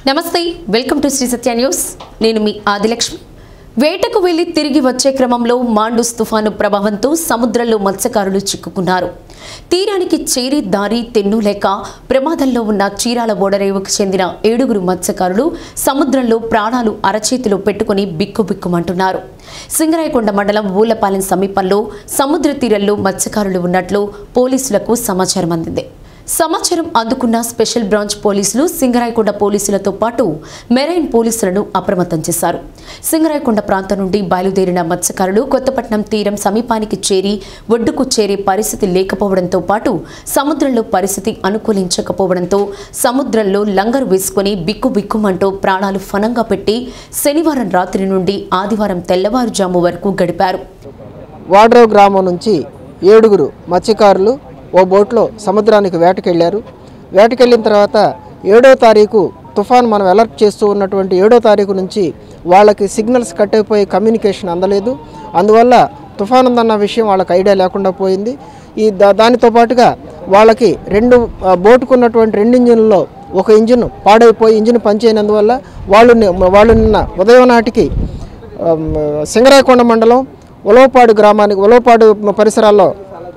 నమస్తే welcome to Sri Satya news నేను మీ ఆదిలక్ష్మి వేటకు వెళ్లి తిరిగి వచ్చే క్రమంలో మాండూస్ తుఫాను ప్రభావంతో సముద్రంలో మత్స్యకారులు చిక్కుకున్నారు తీరానికి చేరి దారి తెన్ను లేక ప్రమాదంలో ఉన్న చీరాల ఓడరేవుకు చెందిన ఏడుగురు మత్స్యకారులు సముద్రంలో ప్రాణాలు అరచేతిలో పెట్టుకుని బిక్కుబిక్కుమంటున్నారు సింగరాయకొండ మండలం ఊలపాలెం సమీపంలో సముద్ర తీరంలో మత్స్యకారులు ఉన్నట్లు పోలీసులకు సమాచారం అందింది సమాచారం అందుకున్న స్పెషల్ బ్రాంచ్ పోలీసులు సింగరాయకొండ పోలీసులతో పాటు మెరైన్ పోలీసులను అప్రమత్తం చేశారు సింగరాయకొండ ప్రాంతం నుండి బయలుదేరిన మత్స్యకారులు కొత్తపట్నం తీరం సమీపానికి చేరి ఒడ్డుకు చేరే పరిస్థితి లేకపోవడంతో పాటు సముద్రంలో పరిస్థితి అనుకూలించకపోవడంతో సముద్రంలో లంగరు వేసుకుని బిక్కు బిక్కుమంటూ ప్రాణాలు ఫనంగా పెట్టి శనివారం రాత్రి నుండి ఆదివారం తెల్లవారుజాము వరకు గడిపారు వాడ్రేవ్ గ్రామం నుంచి ఏడుగురు మత్స్యకారులు ఓ బోట్లో సముద్రానికి వేటకెళ్ళారు వేటకెళ్ళిన తర్వాత ఏడో తారీఖు తుఫాన్ మనం అలర్ట్ చేస్తూ ఉన్నటువంటి ఏడో తారీఖు నుంచి వాళ్ళకి సిగ్నల్స్ కట్ అయిపోయి కమ్యూనికేషన్ అందలేదు అందువల్ల తుఫాన్ ఉందన్న విషయం వాళ్ళకి ఐడియా లేకుండా పోయింది ఈ దా దానితో పాటుగా వాళ్ళకి రెండు ఆ, బోటుకున్నటువంటి రెండు ఇంజిన్లలో ఒక ఇంజిన్ పాడైపోయి ఇంజిన్ పనిచేయనందువల్ల వాళ్ళు ని- వాళ్ళు నిన్న ఉదయం నాటికి ఆమ్, సింగరాయకొండ మండలం ఉలవపాడు గ్రామానికి ఉలవపాడు పరిసరాల్లో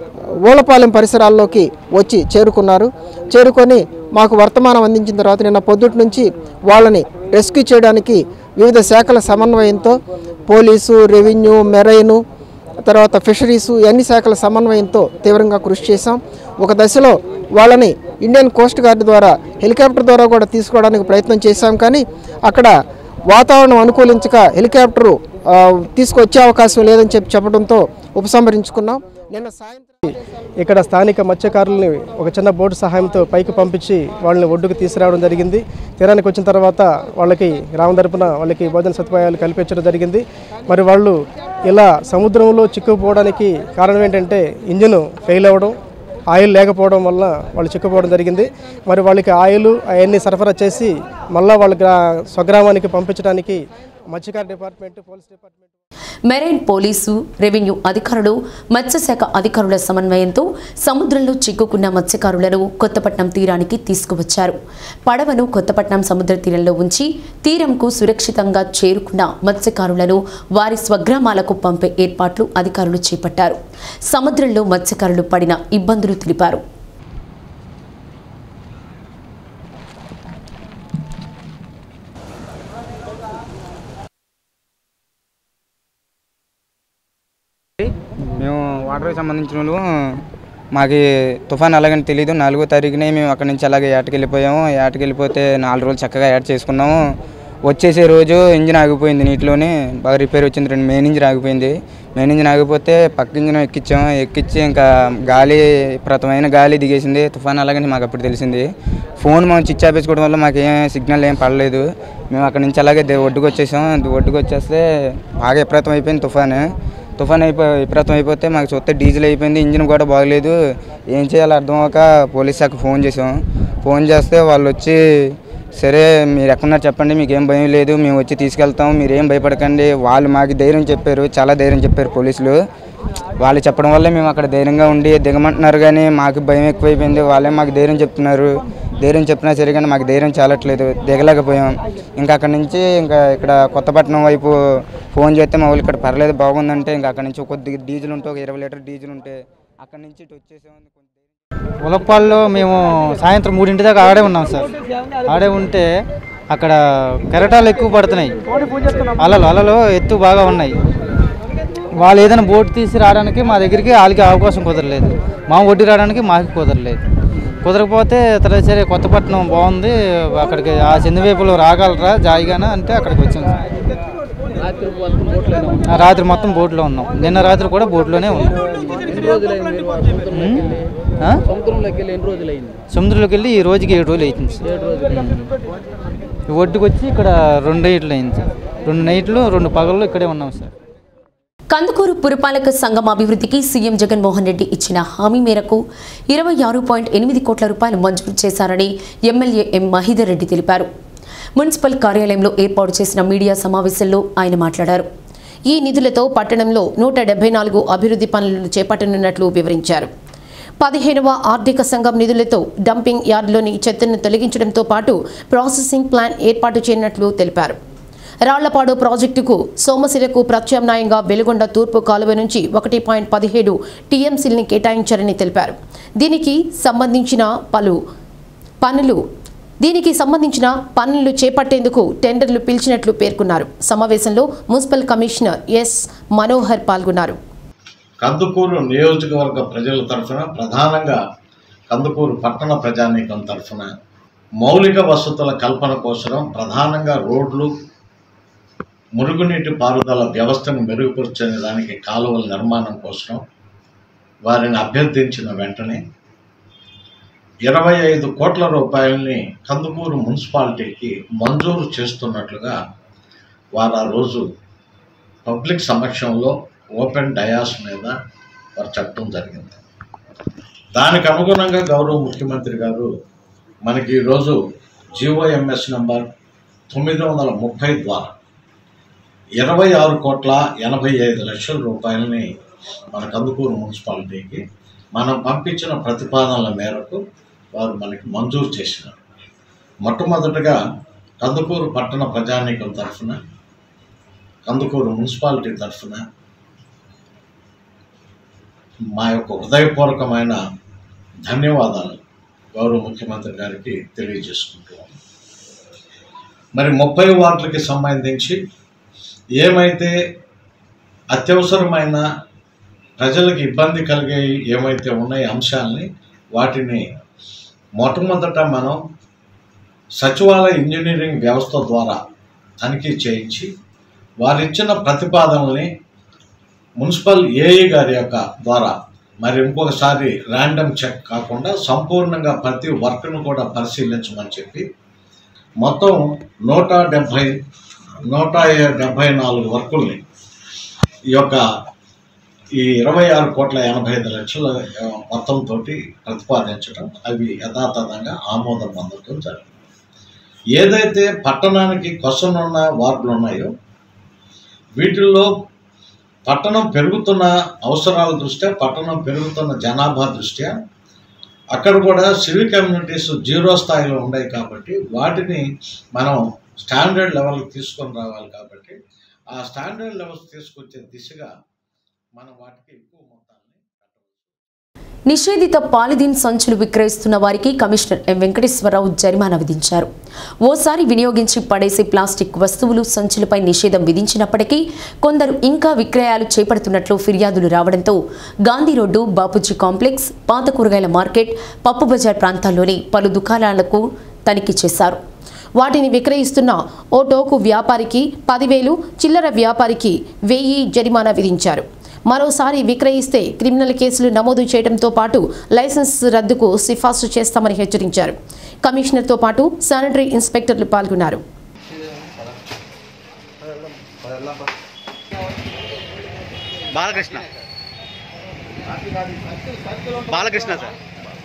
ఊలపాలెం పరిసరాల్లోకి వచ్చి చేరుకున్నారు చేరుకొని మాకు వర్తమానం అందించిన తర్వాత నిన్న పొద్దుటి నుంచి వాళ్ళని రెస్క్యూ చేయడానికి వివిధ శాఖల సమన్వయంతో పోలీసు రెవెన్యూ మెరైను తర్వాత ఫిషరీసు అన్ని శాఖల సమన్వయంతో తీవ్రంగా కృషి చేశాం ఒక దశలో వాళ్ళని ఇండియన్ కోస్ట్ గార్డ్ ద్వారా హెలికాప్టర్ ద్వారా కూడా తీసుకోవడానికి ప్రయత్నం చేశాం కానీ అక్కడ వాతావరణం అనుకూలించక హెలికాప్టరు ఆ, తీసుకొచ్చే అవకాశం లేదని చెప్పి చెప్పడంతో ఉపసంహరించుకున్నాం నిన్న సాయంత్రం ఇక్కడ స్థానిక మత్స్యకారుల్ని ఒక చిన్న బోటు సహాయంతో పైకి పంపించి వాళ్ళని ఒడ్డుకు తీసుకురావడం జరిగింది తీరానికి వచ్చిన తర్వాత వాళ్ళకి గ్రామం తరపున వాళ్ళకి భోజన సదుపాయాలు కల్పించడం జరిగింది మరి వాళ్ళు ఇలా సముద్రంలో చిక్కుకుపోవడానికి కారణం ఏంటంటే ఇంజిన్ ఫెయిల్ అవ్వడం ఆయిల్ లేకపోవడం వల్ల వాళ్ళు చిక్కుపోవడం జరిగింది మరి వాళ్ళకి ఆయిల్ అవన్నీ సరఫరా చేసి మళ్ళీ వాళ్ళ గ్రా స్వగ్రామానికి పంపించడానికి మత్స్యకార department police department marine police revenue అధికారులు మత్స్యశాఖ అధికారుల సమన్వయంతో సముద్రంలో చిక్కుకున్న మత్స్యకారులను కొత్తపట్నం తీరానికి తీసుకువచ్చారు పడవను కొత్తపట్నం సముద్ర తీరంలో ఉంచి తీరంకు సురక్షితంగా చేరుకున్న మత్స్యకారులను వారి స్వగ్రామాలకు పంపే ఏర్పాట్లు అధికారులు చేపట్టారు సముద్రంలో మత్స్యకారులు పడిన ఇబ్బందులు తెలిపారు మేము వాటర్కి సంబంధించిన వాళ్ళు మాకు తుఫాన్ అలాగని తెలియదు నాలుగో తారీఖునే మేము అక్కడి నుంచి అలాగే ఏటకి వెళ్ళిపోయాము ఏటకి వెళ్ళిపోతే నాలుగు రోజులు చక్కగా యాడ్ చేసుకున్నాము వచ్చేసే రోజు ఇంజిన్ ఆగిపోయింది నీటిలోనే బాగా రిపేర్ వచ్చింది రెండు మెయిన్ ఇంజిన్ ఆగిపోయింది మెయిన్ ఇంజిన్ ఆగిపోతే పక్క ఇంజిన్ ఎక్కించాము ఎక్కించి ఇంకా గాలి ప్రతమైన గాలి దిగేసింది తుఫాన్ అలాగని మాకు అప్పుడు తెలిసింది ఫోన్ మనం చిచ్ ఆపేసుకోవడం వల్ల మాకు ఏం సిగ్నల్ ఏం పడలేదు మేము అక్కడి నుంచి అలాగే దే- ఒడ్డుకు వచ్చేసాం ఒడ్డుకు వచ్చేస్తే బాగా విపరీతం అయిపోయింది తుఫాను తుఫాన్ అయిపోయి విపరీతం అయిపోతే మాకు చూస్తే డీజిల్ అయిపోయింది ఇంజిన్ కూడా బాగలేదు ఏం చేయాలో అర్థం అవ్వక పోలీస్ శాఖ ఫోన్ చేసాం ఫోన్ చేస్తే వాళ్ళు వచ్చి సరే మీరు ఎక్కడున్నారు చెప్పండి మీకు ఏం భయం లేదు మేము వచ్చి తీసుకెళ్తాం మీరు ఏం భయపడకండి వాళ్ళు మాకు ధైర్యం చెప్పారు చాలా ధైర్యం చెప్పారు పోలీసులు వాళ్ళు చెప్పడం వల్లే మేము అక్కడ ధైర్యంగా ఉండి దిగమంటున్నారు కానీ మాకు భయం ఎక్కువైపోయింది వాళ్ళే మాకు ధైర్యం చెప్తున్నారు ధైర్యం చెప్పినా సరే కానీ మాకు ధైర్యం చాలట్లేదు దిగలేకపోయాం ఇంకా అక్కడ నుంచి ఇంకా ఇక్కడ కొత్తపట్నం వైపు ఫోన్ చేస్తే మా వాళ్ళు ఇక్కడ పర్లేదు బాగుందంటే ఇంకా అక్కడ నుంచి కొద్దిగా డీజిల్ ఉంటే ఒక ఇరవై లీటర్ డీజిల్ ఉంటే అక్కడ నుంచి ఇటు వచ్చేసాం ఉలప్పాల్లో మేము సాయంత్రం మూడింటి దాకా ఆడే ఉన్నాం సార్ ఆడే ఉంటే అక్కడ కెరటాలు ఎక్కువ పడుతున్నాయి అలలు అలలు ఎత్తు బాగా ఉన్నాయి వాళ్ళు ఏదైనా బోట్ తీసి రావడానికి మా దగ్గరికి వాళ్ళకి అవకాశం కుదరలేదు మా ఒడ్డు రావడానికి మాకు కుదరలేదు కుదరకపోతే తర్వాత సరే కొత్తపట్నం బాగుంది అక్కడికి ఆ చందువైపులో రాగలరా జాయిగానా అంటే అక్కడికి వచ్చాం సార్. ఆ, రాత్రి మొత్తం బోట్లో ఉన్నాం నిన్న రాత్రి కూడా బోట్లోనే ఉన్నాం ఉమ్? ఆ? సముద్రంలోకి వెళ్ళి ఈ రోజుకి ఏడు రోజులు అవుతుంది సార్ ఉమ్. ఈ ఒడ్డుకు వచ్చి ఇక్కడ రెండు నైట్లు అయింది సార్ రెండు నైట్లు రెండు పగళ్ళు ఇక్కడే ఉన్నాం సార్ కందుకూరు పురపాలక సంఘం అభివృద్ధికి సీఎం జగన్మోహన్ రెడ్డి ఇచ్చిన హామీ మేరకు ఇరవై ఆరు పాయింట్ ఎనిమిది కోట్ల రూపాయలు మంజూరు చేశారని ఎమ్మెల్యే ఎం మహీధర్ రెడ్డి తెలిపారు మున్సిపల్ కార్యాలయంలో ఏర్పాటు చేసిన మీడియా సమావేశంలో ఆయన మాట్లాడారు ఈ నిధులతో పట్టణంలో నూట డెబ్బై నాలుగు అభివృద్ధి పనులను చేపట్టనున్నట్లు వివరించారు పదిహేనవ ఆర్థిక సంఘం నిధులతో డంపింగ్ యార్డులోని చెత్తను తొలగించడంతో పాటు ప్రాసెసింగ్ ప్లాన్ ఏర్పాటు చేయనున్నట్లు తెలిపారు రాళ్లపాడు ప్రాజెక్టుకు సోమశిలకు ప్రత్యామ్నాయంగా వెలుగొండ తూర్పు కాలువ నుంచి ఒకటి పాయింట్ పదిహేడు టీఎంసీల్ని కేటాయించారని తెలిపారు దీనికి సంబంధించిన పలు పనులు దీనికి సంబంధించిన పనులు చేపట్టేందుకు టెండర్లు పిలిచినట్లు పేర్కొన్నారు సమావేశంలో మున్సిపల్ కమిషనర్ ఎస్ మనోహర్ పాల్గొన్నారు కందుకూరు నియోజకవర్గ ప్రజల తరఫున ప్రధానంగా కందుకూరు పట్టణ ప్రజానీకం తరఫున మౌలిక వసతుల కల్పన కోసం ప్రధానంగా రోడ్లు మురుగునీటి పారుదల వ్యవస్థను మెరుగుపరిచే దానికి కాలువల నిర్మాణం కోసం వారిని అభ్యర్థించిన వెంటనే ఇరవై ఐదు కోట్ల రూపాయలని కందుకూరు మున్సిపాలిటీకి మంజూరు చేస్తున్నట్లుగా వారు ఆ రోజు పబ్లిక్ సమక్షంలో ఓపెన్ డయాస్ మీద వారు చెప్పడం జరిగింది దానికి అనుగుణంగా గౌరవ ముఖ్యమంత్రి గారు మనకి ఈరోజు జిఓఎంఎస్ నంబర్ తొమ్మిది వందల ముప్పై ద్వారా ఇరవై ఆరు కోట్ల ఎనభై ఐదు లక్షల రూపాయలని మన కందుకూరు మున్సిపాలిటీకి మనం పంపించిన ప్రతిపాదనల మేరకు వారు మనకి మంజూరు చేసినారు మొట్టమొదటగా కందుకూరు పట్టణ ప్రజానీకం తరఫున కందుకూరు మున్సిపాలిటీ తరఫున మా యొక్క హృదయపూర్వకమైన ధన్యవాదాలు గౌరవ ముఖ్యమంత్రి గారికి తెలియజేసుకుంటూ ఉన్నాం. మరి ముప్పై వార్డులకి సంబంధించి ఏమైతే అత్యవసరమైన ప్రజలకు ఇబ్బంది కలిగే ఏమైతే ఉన్నాయో అంశాలని వాటిని మొట్టమొదట మనం సచివాలయ ఇంజనీరింగ్ వ్యవస్థ ద్వారా తనిఖీ చేయించి వారిచ్చిన ప్రతిపాదనల్ని మున్సిపల్ ఏఈ గారి యొక్క ద్వారా మరి ఇంకొకసారి ర్యాండమ్ చెక్ కాకుండా సంపూర్ణంగా ప్రతి వర్క్ను కూడా పరిశీలించమని చెప్పి మొత్తం నూట డెబ్భై నూట డెబ్భై నాలుగు వర్కుల్ని ఈ యొక్క ఈ ఇరవై ఆరు కోట్ల ఎనభై ఐదు లక్షల ఆ, మొత్తంతో ప్రతిపాదించడం అవి యథాతథంగా ఆమోదం పొందడం జరిగింది ఏదైతే పట్టణానికి కొసనున్న వార్డులు ఉన్నాయో వీటిల్లో పట్టణం పెరుగుతున్న అవసరాల దృష్ట్యా పట్టణం పెరుగుతున్న జనాభా దృష్ట్యా అక్కడ కూడా సివిల్ కమ్యూనిటీస్ జీరో స్థాయిలో ఉన్నాయి కాబట్టి వాటిని మనం స్టాండర్డ్ లెవెల్కి తీసుకొని రావాలి కాబట్టి ఆ స్టాండర్డ్ లెవెల్స్ తీసుకొచ్చే దిశగా మనం వాటికి ఎక్కువ మొత్తాన్ని పెట్టవచ్చు నిషేధిత పాలిథీన్ సంచులు విక్రయిస్తున్న వారికి కమిషనర్ ఎం వెంకటేశ్వరరావు జరిమానా విధించారు ఓసారి వినియోగించి పడేసే ప్లాస్టిక్ వస్తువులు సంచులపై నిషేధం విధించినప్పటికీ కొందరు ఇంకా విక్రయాలు చేపడుతున్నట్లు ఫిర్యాదులు రావడంతో గాంధీ రోడ్డు బాపూజీ కాంప్లెక్స్ పాత కూరగాయల మార్కెట్ పప్పు బజార్ ప్రాంతాల్లోని పలు దుకాణాలకు తనిఖీ చేశారు వాటిని విక్రయిస్తున్న ఓ టోకు వ్యాపారికి పదివేలు చిల్లర వ్యాపారికి వెయ్యి జరిమానా విధించారు మరోసారి విక్రయిస్తే క్రిమినల్ కేసులు నమోదు చేయడంతో పాటు లైసెన్స్ రద్దుకు సిఫార్సు చేస్తామని హెచ్చరించారు కమిషనర్తో పాటు శానిటరీ ఇన్స్పెక్టర్లు పాల్గొన్నారు బాలకృష్ణ బాలకృష్ణ సార్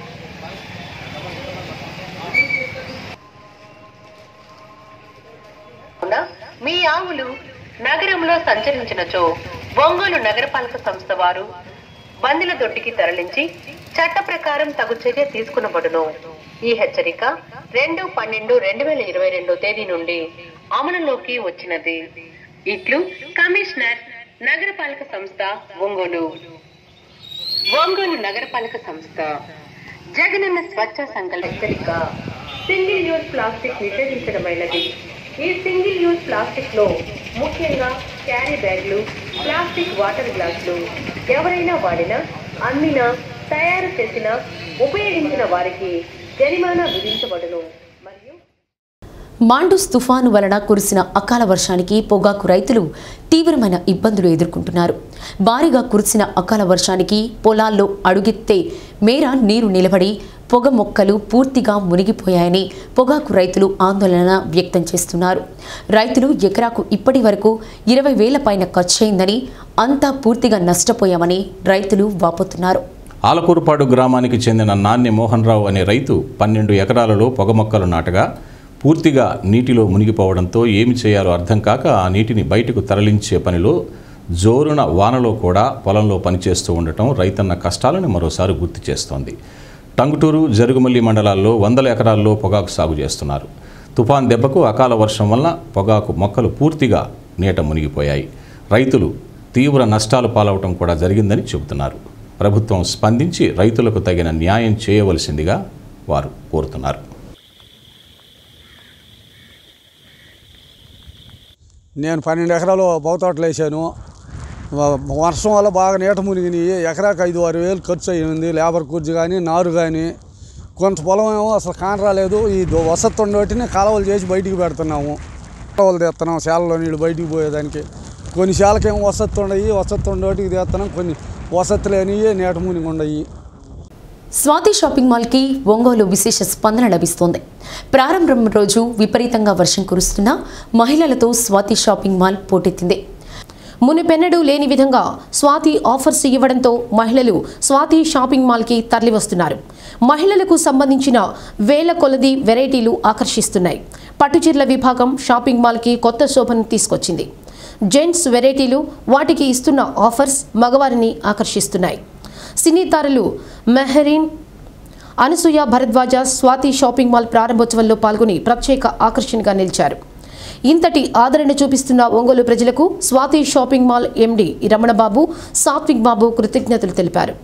కాకుండా మీ ఆవులు నగరంలో సంచరించినచో ఒంగోలు నగరపాలక సంస్థ వారు బందిల దొడ్డికి తరలించి చట్ట ప్రకారం తగు చర్య తీసుకునబడును ఈ హెచ్చరిక రెండు పన్నెండు రెండు వేల ఇరవై రెండో తేదీ నుండి అమలులోకి వచ్చినది ఇట్లు కమిషనర్ నగరపాలక సంస్థ ఒంగోలు ఒంగోలు నగరపాలక సంస్థ జగనన్న స్వచ్ఛ సంకల్ప హెచ్చరిక సింగిల్ యూజ్ ప్లాస్టిక్ నిషేధించడమైనది ఈ సింగిల్ యూజ్ ప్లాస్టిక్ లో ముఖ్యంగా క్యారీ బ్యాగ్లు ప్లాస్టిక్ వాటర్ గ్లాసులు ఎవరైనా వాడినా అమ్మినా తయారు చేసిన ఉపయోగించిన వారికి జరిమానా విధించబడును మరియు మాండూస్ తుఫాను వలన కురిసిన అకాల వర్షానికి పొగాకు రైతులు తీవ్రమైన ఇబ్బందులు ఎదుర్కొంటున్నారు భారీగా కురిసిన అకాల వర్షానికి పొలాల్లో అడుగెత్తే మేర నీరు నిలబడి పొగ మొక్కలు పూర్తిగా మునిగిపోయాయని పొగాకు రైతులు ఆందోళన వ్యక్తం చేస్తున్నారు రైతులు ఎకరాకు ఇప్పటి వరకు ఇరవై వేల పైన ఖర్చయిందని అంతా పూర్తిగా నష్టపోయామని రైతులు వాపోతున్నారు ఆలకూరుపాడు గ్రామానికి చెందిన నాణ్య మోహన్ రావు అనే రైతు పన్నెండు ఎకరాలలో పొగ మొక్కలు నాటగా పూర్తిగా నీటిలో మునిగిపోవడంతో ఏమి చేయాలో అర్థం కాక ఆ నీటిని బయటకు తరలించే పనిలో జోరున వానలో కూడా పొలంలో పనిచేస్తూ ఉండటం రైతన్న కష్టాలను మరోసారి గుర్తు చేస్తోంది టంగుటూరు జరుగుమల్లి మండలాల్లో వందల ఎకరాల్లో పొగాకు సాగు చేస్తున్నారు తుఫాన్ దెబ్బకు అకాల వర్షం వల్ల పొగాకు మొక్కలు పూర్తిగా నీట మునిగిపోయాయి రైతులు తీవ్ర నష్టాలు పాలవటం కూడా జరిగిందని చెబుతున్నారు ప్రభుత్వం స్పందించి రైతులకు తగిన న్యాయం చేయవలసిందిగా వారు కోరుతున్నారు నేను పన్నెండు ఎకరాలు బౌతోటలు వేసాను వ- వర్షం వల్ల బాగా నీట మునిగినాయి ఎకరాకు ఐదు ఆరు వేలు ఖర్చు అయ్యింది లేబర్ కూర్చు కానీ నారు కానీ కొంత పొలం ఏమో అసలు కాన రాలేదు ఈ దో- వసత్తు వాటిని కాలువలు చేసి బయటికి పెడుతున్నాము కాలువలు తెస్తున్నాం శాలలో నీళ్ళు బయటికి పోయేదానికి కొన్ని శాలకేమో వసత్తు ఉండయి వసత్తు ఉండేటికి తెస్తున్నాం కొన్ని వసత్తు లేనివి నీట మునిగి ఉండయి స్వాతి షాపింగ్ మాల్కి ఒంగోలు విశేష స్పందన లభిస్తోంది ప్రారంభం రోజు విపరీతంగా వర్షం కురుస్తున్నా మహిళలతో స్వాతి షాపింగ్ మాల్ పోటెత్తింది మునిపెన్నడూ లేని విధంగా స్వాతి ఆఫర్స్ ఇవ్వడంతో మహిళలు స్వాతి షాపింగ్ మాల్కి తరలివస్తున్నారు మహిళలకు సంబంధించిన వేల కొలది వెరైటీలు ఆకర్షిస్తున్నాయి పట్టుచీరల విభాగం షాపింగ్ మాల్కి కొత్త శోభను తీసుకొచ్చింది జెంట్స్ వెరైటీలు వాటికి ఇస్తున్న ఆఫర్స్ మగవారిని ఆకర్షిస్తున్నాయి సినీ తారలు మెహరీన్ అనసూయ భరద్వాజ స్వాతి షాపింగ్ మాల్ ప్రారంభోత్సవంలో పాల్గొని ప్రత్యేక ఆకర్షణగా నిలిచారు ఇంతటి ఆదరణ చూపిస్తున్న ఒంగోలు ప్రజలకు Swathi shopping mall MD Ramanababu Sathvik Babu కృతజ్ఞతలు తెలిపారు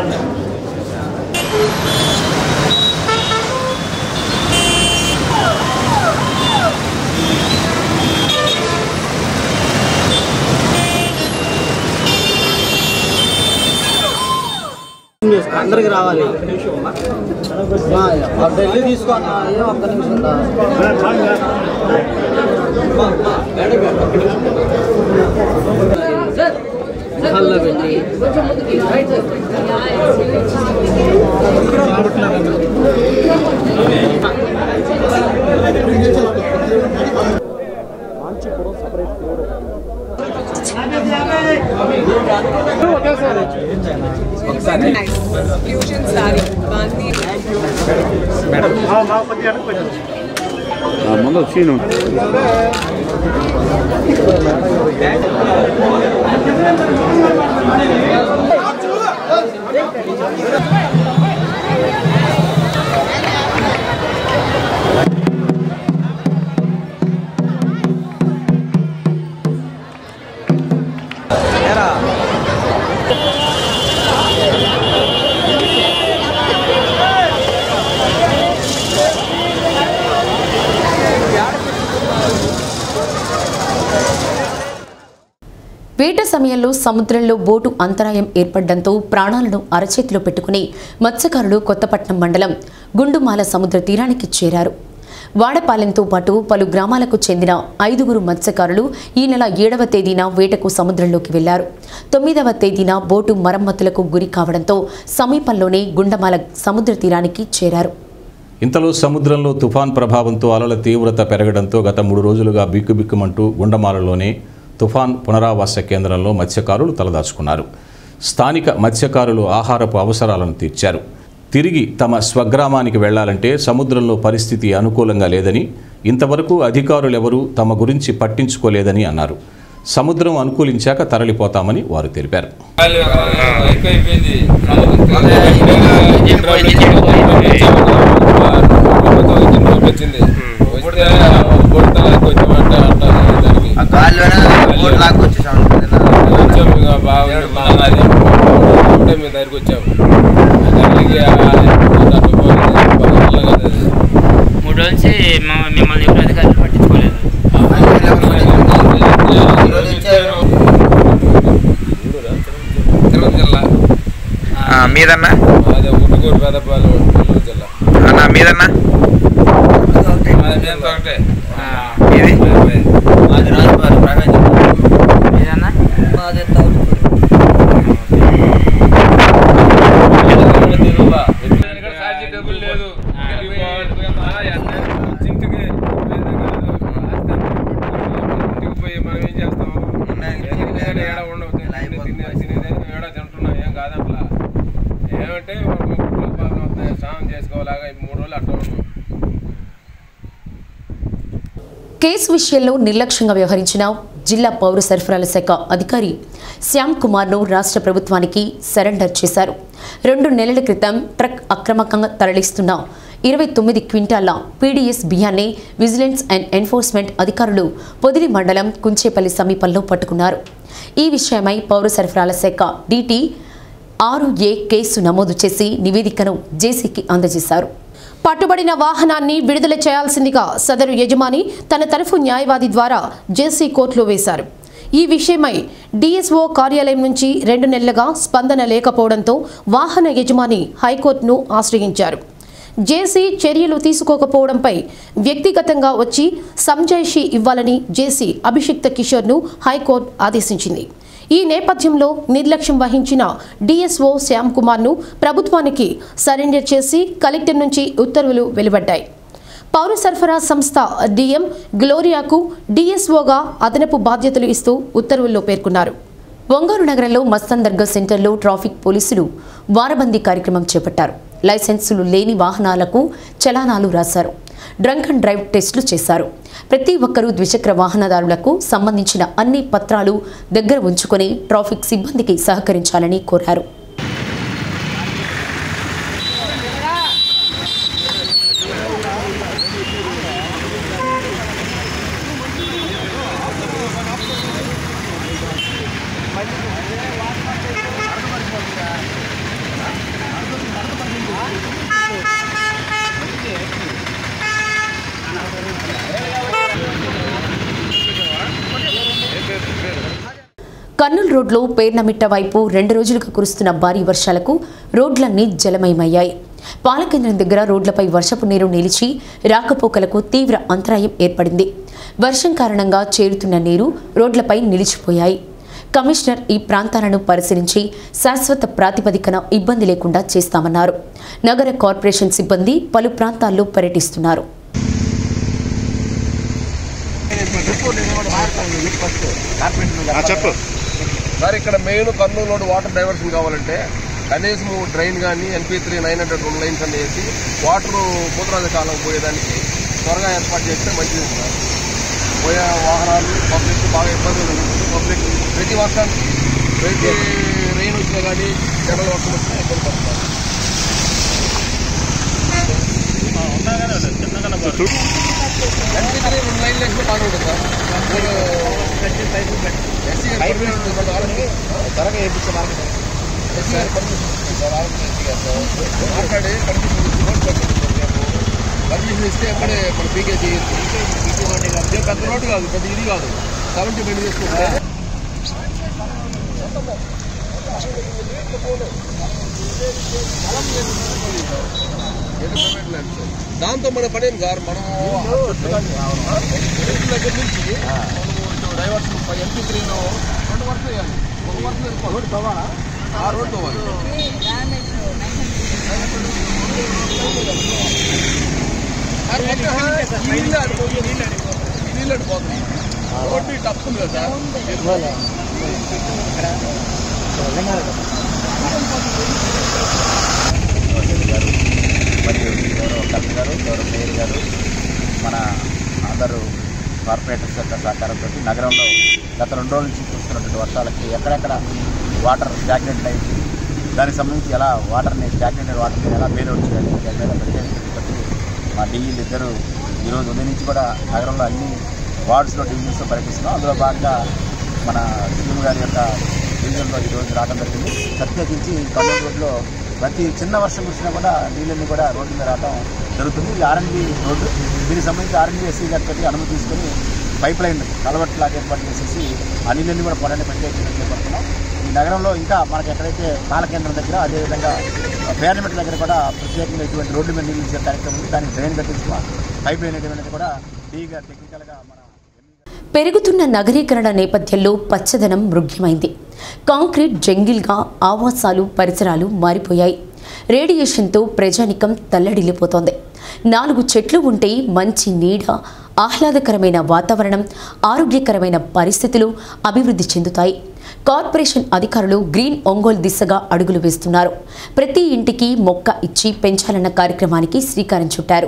అందరికి రావాలి ఢిల్లీ తీసుకోన్నా ఒక్క నిమిషం హల్లో పెట్టి ఫ్యూజన్ సారీ బాగుంది ముందు సీను వేట సమయంలో సముద్రంలో బోటు అంతరాయం ఏర్పడడంతో ప్రాణాలను అరచేతిలో పెట్టుకుని మత్స్యకారులు కొత్తపట్నం మండలం గుండుమాల సముద్ర తీరానికి చేరారు వాడపాలెంతో పాటు పలు గ్రామాలకు చెందిన ఐదుగురు మత్స్యకారులు ఈ నెల ఏడవ తేదీన వేటకు సముద్రంలోకి వెళ్లారు తొమ్మిదవ తేదీన బోటు మరమ్మతులకు గురి కావడంతో సమీపంలోనే గుండమాల సముద్ర తీరానికి చేరారు ఇంతలో సముద్రంలో తుఫాన్ ప్రభావంతో అలల తీవ్రత పెరగడంతో గత మూడు రోజులుగా బిక్కుబిక్కుమంటూ గుండమాలలోనే తుఫాన్ పునరావాస కేంద్రంలో మత్స్యకారులు తలదాచుకున్నారు స్థానిక మత్స్యకారులు ఆహారపు అవసరాలను తీర్చారు తిరిగి తమ స్వగ్రామానికి వెళ్లాలంటే సముద్రంలో పరిస్థితి అనుకూలంగా లేదని ఇంతవరకు అధికారులెవరూ తమ గురించి పట్టించుకోలేదని అన్నారు సముద్రం అనుకూలించాక తరలిపోతామని వారు తెలిపారు ఎక్కువైపోయింది వచ్చింది వస్తే బొడతలకు వచ్చామంటే వచ్చాము ఇక బాగుంది బాగున్నది అప్పుడే మీ దగ్గరికి వచ్చాము అక్కడికి మూడు నుంచి మా- మిమ్మల్ని ఎప్పుడు అధికారులు పట్టించుకోలేదు తిరుపతి జిల్లా మీదన్నా అదే ఉట్టుకూరు పెదపాలు నెల్లూరు జిల్లా అన్నా మీదన్నా మాది మేము ఒకటే ఇది మాది రాజుపాలెం ప్రకాశం ఏదన్నా మాది సాక్షి డబ్బులు లేదు చింతకి ఇంటికి పోయి మనం ఏం చేస్తాం ఎందుకంటే ఏడ ఉండవు తినేది ఏడ తింటున్నాం ఏం కాదట్లా ఏమంటే స్నానం చేసుకోవాలాగా ఈ మూడు రోజులు అట్లా ఉన్నాం కేసు విషయంలో నిర్లక్ష్యంగా వ్యవహరించిన జిల్లా పౌర సరఫరాల శాఖ అధికారి శ్యామ్ కుమార్ను రాష్ట్ర ప్రభుత్వానికి సరెండర్ చేశారు రెండు నెలల క్రితం ట్రక్ అక్రమంగా తరలిస్తున్న ఇరవై తొమ్మిది క్వింటాల పీడీఎస్ బియ్యాన్ని విజిలెన్స్ అండ్ ఎన్ఫోర్స్మెంట్ అధికారులు పొదిలి మండలం కుంచేపల్లి సమీపంలో పట్టుకున్నారు ఈ విషయమై పౌర సరఫరాల శాఖ డీటీ ఆరు ఏ కేసు నమోదు చేసి నివేదికను జేసీకి అందజేశారు పట్టుబడిన వాహనాన్ని విడుదల చేయాల్సిందిగా సదరు యజమాని తన తరఫు న్యాయవాది ద్వారా జేసీ కోర్టులో వేశారు ఈ విషయమై డీఎస్ఓ కార్యాలయం నుంచి రెండు నెలలుగా స్పందన లేకపోవడంతో వాహన యజమాని హైకోర్టును ఆశ్రయించారు జేసీ చర్యలు తీసుకోకపోవడంపై వ్యక్తిగతంగా వచ్చి సంజాయిషి ఇవ్వాలని జేసీ అభిషిక్త కిషోర్ను హైకోర్టు ఆదేశించింది ఈ నేపథ్యంలో నిర్లక్ష్యం వహించిన డీఎస్ఓ శ్యామ్ కుమార్ను ప్రభుత్వానికి సరెండర్ చేసి కలెక్టర్ నుంచి ఉత్తర్వులు వెలువడ్డాయి పౌర సరఫరా సంస్థ డిఎం గ్లోరియాకు డీఎస్ఓగా అదనపు బాధ్యతలు ఇస్తూ ఉత్తర్వుల్లో పేర్కొన్నారు ఒంగోలు నగరంలో మస్తాన్ దర్గా సెంటర్లో ట్రాఫిక్ పోలీసులు వారబందీ కార్యక్రమం చేపట్టారు లైసెన్సులు లేని వాహనాలకు చలానాలు రాశారు డ్రంక్ అండ్ డ్రైవ్ టెస్టులు చేశారు ప్రతి ఒక్కరూ ద్విచక్ర వాహనదారులకు సంబంధించిన అన్ని పత్రాలు దగ్గర ఉంచుకొని ట్రాఫిక్ సిబ్బందికి సహకరించాలని కోరారు కర్నూలు రోడ్లో పేర్నమిట్ట వైపు రెండు రోజులుగా కురుస్తున్న భారీ వర్షాలకు రోడ్లన్నీ జలమయమయ్యాయి పాలకేంద్రం దగ్గర రోడ్లపై వర్షపు నీరు నిలిచి రాకపోకలకు తీవ్ర అంతరాయం ఏర్పడింది వర్షం కారణంగా చేరుతున్న నీరు రోడ్లపై నిలిచిపోయాయి కమిషనర్ ఈ ప్రాంతాలను పరిశీలించి శాశ్వత ప్రాతిపదికన ఇబ్బంది లేకుండా చేస్తామన్నారు నగర కార్పొరేషన్ సిబ్బంది పలు ప్రాంతాల్లో పర్యటిస్తున్నారు చెప్పు సార్ ఇక్కడ main Kurnool road water diversion కావాలంటే కనీసం డ్రైన్ కానీ ఎన్పీ త్రీ నైన్ హండ్రెడ్ రెండు లైన్స్ అన్ని వేసి వాటర్ భూతరాజ కాలం పోయేదానికి త్వరగా ఏర్పాటు చేస్తే మంచిది సార్ పోయే వాహనాలు పబ్లిక్ బాగా ఇబ్బందులు ఉంటుంది పబ్లిక్ ప్రతి వర్షానికి ప్రతి రెయిన్ వచ్చినా కానీ జనరల్ వర్షం వచ్చినా ఇబ్బంది పడుతున్నారు ఎన్పీ త్రీ రెండు లైన్లు వేసినా బాగా ఉంటుంది సార్ ఎస్సీ త్వరగా వేయించే మార్కెట్ మాట్లాడి పర్మిషన్ ఇస్తే అక్కడే మన పీకే చేయొచ్చు ఇదే పెద్ద రోడ్డు కాదు పెద్ద ఇది కాదు సెవెంటీ బండి చేసుకుంటే దాంతో మన పని ఏం సార్ మనం దగ్గర నుంచి డైవర్షన్ ఎంపీ త్రీలో రెండు వర్షాలు వేయాలి ఒక వర్షం వెళ్ళిపోవాలి ఆ రోడ్డు పోవాలి సార్ మొత్తం ఈ నీళ్ళు ఆడిపోతుంది ఈ నీళ్ళు ఆడిపోతుంది రోడ్డు టప్ ఉంది కదా మరియు గౌరవ కలెక్టర్ గారు గౌరవ మేయర్ గారు మన అందరూ కార్పొరేటర్స్ యొక్క సహకారంతో నగరంలో గత రెండు రోజుల నుంచి కురుస్తున్నటువంటి వర్షాలకి ఎక్కడెక్కడ వాటర్ స్టాగ్నెంట్ అయింది దానికి సంబంధించి ఎలా వాటర్ని స్టాగ్నెంటెడ్ వాటర్ని ఎలా బెయిల్అవుట్ చేయాలి దాని మీద ప్రత్యేక దృష్టి పెట్టి మా డీఈలు ఇద్దరు ఈరోజు ఉదయం నుంచి కూడా నగరంలో అన్ని వార్డ్స్లో డివిజన్స్లో పర్యటిస్తున్నాం అందులో భాగంగా మన సీఎం గారి యొక్క డివిజన్లో ఈరోజు రావడం జరిగింది ప్రత్యేకించి కర్నూలు రోడ్లో ప్రతి చిన్న వర్షం కురిసినా కూడా నీళ్ళన్నీ కూడా రోడ్డు మీద రావడం జరుగుతుంది ఇది ఆర్ఎండ్బి రోడ్డు దీనికి సంబంధించి ఆర్ఎండ్బి ఎస్సీ గారితో అనుమతి తీసుకొని పైప్ లైన్ కలవట్ లాగా ఏర్పాటు చేసేసి ఆ నీళ్ళన్నీ కూడా పొలాన్ని ప్రత్యేకంగా చేపడుతున్నాం ఈ నగరంలో ఇంకా మనకి ఎక్కడైతే పాలకేంద్రం దగ్గర అదేవిధంగా పేర్నమెంట్ దగ్గర కూడా ప్రత్యేకంగా ఇటువంటి రోడ్డు మీద నీళ్ళు ఇచ్చే కార్యక్రమం ఉంది దానికి డ్రైన్ కట్టించిన పైప్ లైన్ అనేది కూడా డీగా టెక్నికల్గా మన పెరుగుతున్న నగరీకరణ నేపథ్యంలో పచ్చదనం మృగ్యమైంది కాంక్రీట్ జంగిల్గా ఆవాసాలు పరిసరాలు మారిపోయాయి రేడియేషన్తో ప్రజానికం తల్లడిల్లిపోతోంది నాలుగు చెట్లు ఉంటే మంచి నీడ ఆహ్లాదకరమైన వాతావరణం ఆరోగ్యకరమైన పరిస్థితులు అభివృద్ధి చెందుతాయి కార్పొరేషన్ అధికారులు గ్రీన్ ఒంగోలు దిశగా అడుగులు వేస్తున్నారు ప్రతి ఇంటికి మొక్క ఇచ్చి పెంచాలన్న కార్యక్రమానికి శ్రీకారం చుట్టారు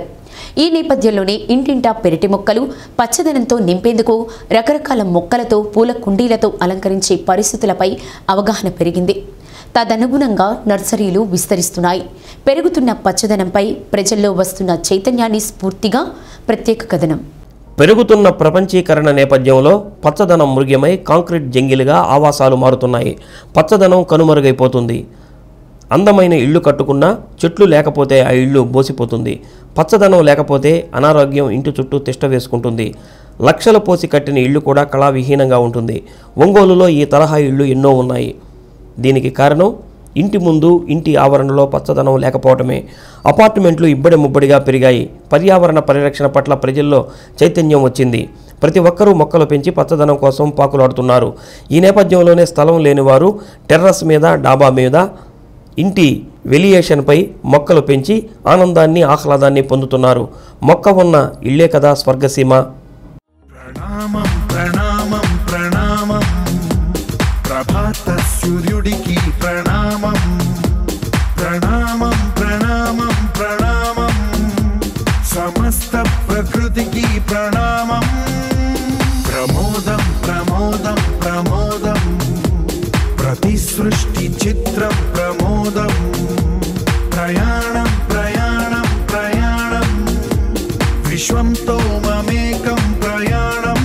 ఈ నేపథ్యంలోనే ఇంటింటా పెరటి మొక్కలు పచ్చదనంతో నింపేందుకు రకరకాల మొక్కలతో పూల కుండీలతో అలంకరించే పరిస్థితులపై అవగాహన పెరిగింది తదనుగుణంగా నర్సరీలు విస్తరిస్తున్నాయి పెరుగుతున్న పచ్చదనంపై ప్రజల్లో వస్తున్న చైతన్యాన్ని స్ఫూర్తిగా ప్రత్యేక కథనం పెరుగుతున్న ప్రపంచీకరణ నేపథ్యంలో పచ్చదనం మృగ్యమై కాంక్రీట్ జంగిలిగా ఆవాసాలు మారుతున్నాయి పచ్చదనం కనుమరుగైపోతుంది అందమైన ఇళ్ళు కట్టుకున్నా చెట్లు లేకపోతే ఆ ఇల్లు బోసిపోతుంది పచ్చదనం లేకపోతే అనారోగ్యం ఇంటి చుట్టూ తిష్ట వేసుకుంటుంది లక్షల పోసి కట్టిన ఇల్లు కూడా కళావిహీనంగా ఉంటుంది ఒంగోలులో ఈ తరహా ఇళ్ళు ఎన్నో ఉన్నాయి దీనికి కారణం ఇంటి ముందు ఇంటి ఆవరణలో పచ్చదనం లేకపోవటమే అపార్ట్మెంట్లు ఇబ్బడి ముబ్బడిగా పెరిగాయి పర్యావరణ పరిరక్షణ పట్ల ప్రజల్లో చైతన్యం వచ్చింది ప్రతి ఒక్కరూ మొక్కలు పెంచి పచ్చదనం కోసం పాకులాడుతున్నారు ఈ నేపథ్యంలోనే స్థలం లేనివారు టెర్రస్ మీద డాబా మీద ఇంటి వెలియేషన్పై మొక్కలు పెంచి ఆనందాన్ని ఆహ్లాదాన్ని పొందుతున్నారు మొక్క ఉన్న ఇల్లే కదా స్వర్గసీమ ప్రణామం ప్రణామం ప్రణామం ప్రభాత సూర్యుడికి ప్రణామం ప్రణామం ప్రణామం ప్రణామం సమస్త ప్రకృతికి ప్రణామం ప్రమోదం ప్రమోదం ప్రమోదం ప్రతి సృష్టి చిత్రం ప్రమోదం ప్రయాణం ప్రయాణం ప్రయాణం విశ్వంతో మమేకం ప్రయాణం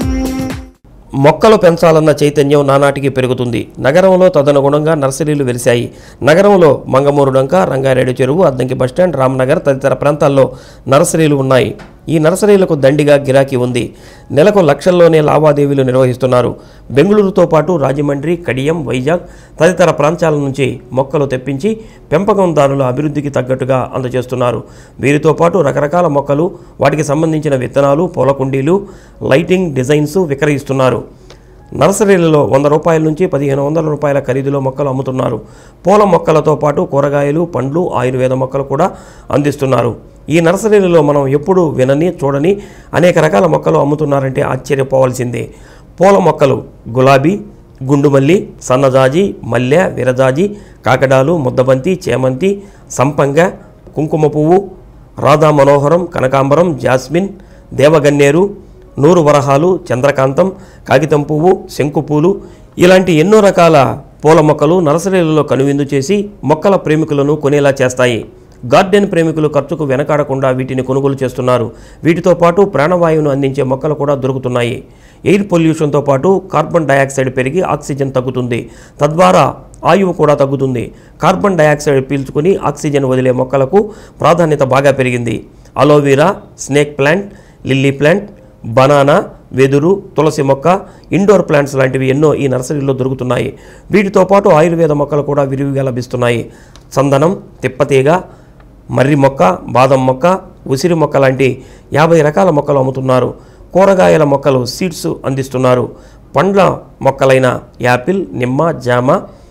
మొక్కలు పెంచాలన్న చైతన్యం నానాటికి పెరుగుతుంది నగరంలో తదనుగుణంగా నర్సరీలు వెలిశాయి నగరంలో మంగమూరుడంక రంగారెడ్డి చెరువు అద్దంకి బస్టాండ్ రామ్నగర్ తదితర ప్రాంతాల్లో నర్సరీలు ఉన్నాయి ఈ నర్సరీలకు దండిగా గిరాకీ ఉంది నెలకు లక్షల్లోనే లావాదేవీలు నిర్వహిస్తున్నారు బెంగళూరుతో పాటు రాజమండ్రి కడియం వైజాగ్ తదితర ప్రాంతాల నుంచి మొక్కలు తెప్పించి పెంపకందారుల అభివృద్ధికి తగ్గట్టుగా అందజేస్తున్నారు వీరితో పాటు రకరకాల మొక్కలు వాటికి సంబంధించిన విత్తనాలు పూల కుండీలు లైటింగ్ డిజైన్స్ విక్రయిస్తున్నారు నర్సరీలలో వంద రూపాయల నుంచి పదిహేను వందల రూపాయల ఖరీదులో మొక్కలు అమ్ముతున్నారు పూల మొక్కలతో పాటు కూరగాయలు పండ్లు ఆయుర్వేద మొక్కలు కూడా అందిస్తున్నారు ఈ నర్సరీలలో మనం ఎప్పుడూ వినని చూడని అనేక రకాల మొక్కలు అమ్ముతున్నారంటే ఆశ్చర్యపోవాల్సిందే పూల మొక్కలు గులాబీ గుండుమల్లి సన్నజాజి మల్లె విరజాజి కాకడాలు ముద్దబంతి చేమంతి సంపంగ కుంకుమ పువ్వు రాధా మనోహరం కనకాంబరం జాస్మిన్ దేవగన్నేరు నూరు వరహాలు చంద్రకాంతం కాగితం పువ్వు శంకుపూలు ఇలాంటి ఎన్నో రకాల పూల మొక్కలు నర్సరీలలో కనువిందు చేసి మొక్కల ప్రేమికులను కొనేలా చేస్తాయి గార్డెన్ ప్రేమికులు ఖర్చుకు వెనకాడకుండా వీటిని కొనుగోలు చేస్తున్నారు వీటితో పాటు ప్రాణవాయువును అందించే మొక్కలు కూడా దొరుకుతున్నాయి ఎయిర్ పొల్యూషన్తో పాటు కార్బన్ డయాక్సైడ్ పెరిగి ఆక్సిజన్ తగ్గుతుంది తద్వారా ఆయువు కూడా తగ్గుతుంది కార్బన్ డయాక్సైడ్ పీల్చుకుని ఆక్సిజన్ వదిలే మొక్కలకు ప్రాధాన్యత బాగా పెరిగింది aloe vera snake plant lily plant banana వెదురు తులసి మొక్క ఇండోర్ ప్లాంట్స్ లాంటివి ఎన్నో ఈ నర్సరీలో దొరుకుతున్నాయి వీటితో పాటు ఆయుర్వేద మొక్కలు కూడా విరివిగా లభిస్తున్నాయి చందనం తిప్పతీగ మర్రి మొక్క బాదం మొక్క ఉసిరి మొక్క లాంటి యాభై రకాల మొక్కలు అమ్ముతున్నారు కూరగాయల మొక్కలు సీడ్స్ అందిస్తున్నారు పండ్ల మొక్కలైన యాపిల్ నిమ్మ జామ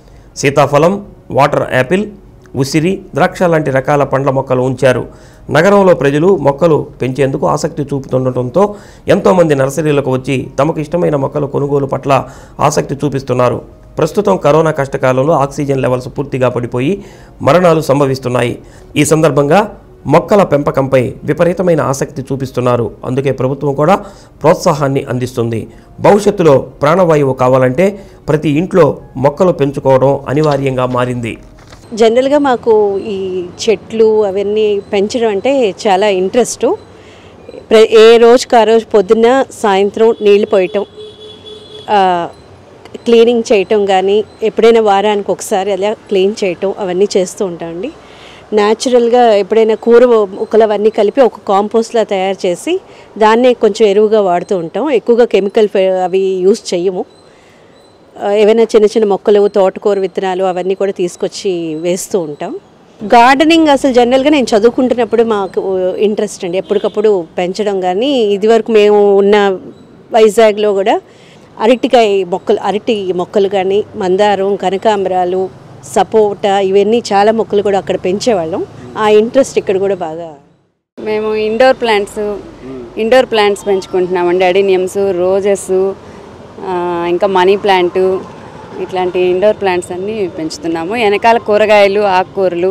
సీతాఫలం వాటర్ యాపిల్ ఉసిరి ద్రాక్ష లాంటి రకాల పండ్ల మొక్కలు ఉంచారు నగరంలో ప్రజలు మొక్కలు పెంచేందుకు ఆసక్తి చూపుతుండటంతో ఎంతోమంది నర్సరీలకు వచ్చి తమకు ఇష్టమైన మొక్కల కొనుగోలు పట్ల ఆసక్తి చూపిస్తున్నారు ప్రస్తుతం కరోనా కష్టకాలంలో ఆక్సిజన్ లెవెల్స్ పూర్తిగా పడిపోయి మరణాలు సంభవిస్తున్నాయి ఈ సందర్భంగా మొక్కల పెంపకంపై విపరీతమైన ఆసక్తి చూపిస్తున్నారు అందుకే ప్రభుత్వం కూడా ప్రోత్సాహాన్ని అందిస్తుంది భవిష్యత్తులో ప్రాణవాయువు కావాలంటే ప్రతి ఇంట్లో మొక్కలు పెంచుకోవడం అనివార్యంగా మారింది జనరల్గా మాకు ఈ చెట్లు అవన్నీ పెంచడం అంటే చాలా ఇంట్రెస్ట్ ప్ర- ఏ రోజుకి ఆ రోజు పొద్దున్న సాయంత్రం నీళ్లు పోయటం ఆ, క్లీనింగ్ చేయటం కానీ ఎప్పుడైనా వారానికి ఒకసారి అలా క్లీన్ చేయటం అవన్నీ చేస్తూ ఉంటామండి న్యాచురల్గా ఎప్పుడైనా కూర ముక్కలు అవన్నీ కలిపి ఒక కాంపోస్ట్లా తయారు చేసి దాన్నే కొంచెం ఎరువుగా వాడుతూ ఉంటాం ఎక్కువగా కెమికల్ ఫె- అవి యూస్ చెయ్యము ఆ, ఏవైనా చిన్న చిన్న మొక్కలు తోటకూర విత్తనాలు అవన్నీ కూడా తీసుకొచ్చి వేస్తూ ఉంటాం గార్డెనింగ్ అసలు జనరల్గా నేను చదువుకుంటున్నప్పుడు మాకు ఇంట్రెస్ట్ అండి ఎప్పటికప్పుడు పెంచడం కానీ ఇదివరకు మేము ఉన్న వైజాగ్లో కూడా అరటికాయ మొక్కలు అరటి మొక్కలు కానీ మందారం కనకాంబరాలు సపోటా ఇవన్నీ చాలా మొక్కలు కూడా అక్కడ పెంచేవాళ్ళం ఆ ఇంట్రెస్ట్ ఇక్కడ కూడా బాగా మేము ఇండోర్ ప్లాంట్స్ ఇండోర్ ప్లాంట్స్ పెంచుకుంటున్నామండి అడినియమ్స్ రోజెస్ ఇంకా మనీ ప్లాంట్ ఇట్లాంటి ఇండోర్ ప్లాంట్స్ అన్నీ పెంచుతున్నాము వెనకాల కూరగాయలు ఆకుకూరలు